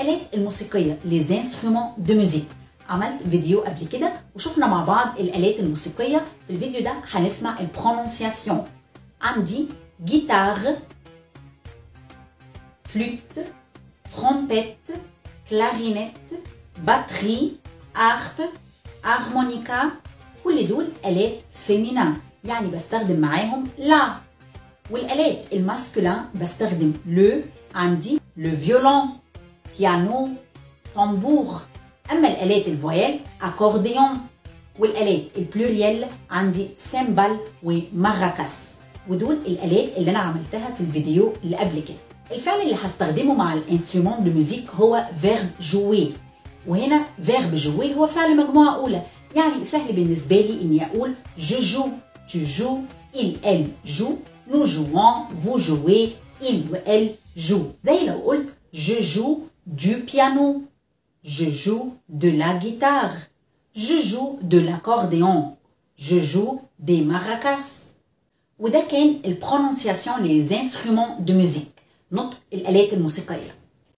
الآلات الموسيقية les instruments de musique عملت فيديو قبل كده وشفنا مع بعض الآلات الموسيقية في الفيديو ده هنسمع البرونونسياسيون عندي جيتار فلوت ترومبيت كلارينيت باتري ارب هارمونيكا كل دول آلات فيمينا يعني بستخدم معاهم لا والآلات الماسكولين بستخدم لو عندي لو فيولون بيانو طنبور أما الآلات الفويل أكورديون والآلات البلوريال عندي سيمبال وماراكاس ودول الآلات اللي أنا عملتها في الفيديو اللي قبل كده الفعل اللي هستخدمه مع الانسترومون دو ميوزيك هو فيرب جوي وهنا فيرب جوي هو فعل مجموعة أولى يعني سهل بالنسبة لي إني أقول جو جو tu joues il elle joue nous jouons vous jouez il ou elle joue زي لو قلت je joue du piano je joue de la guitare je joue de l'accordéon je joue des maracas وده كان البرونونسياسيون les instruments de musique نطق الآلات الموسيقية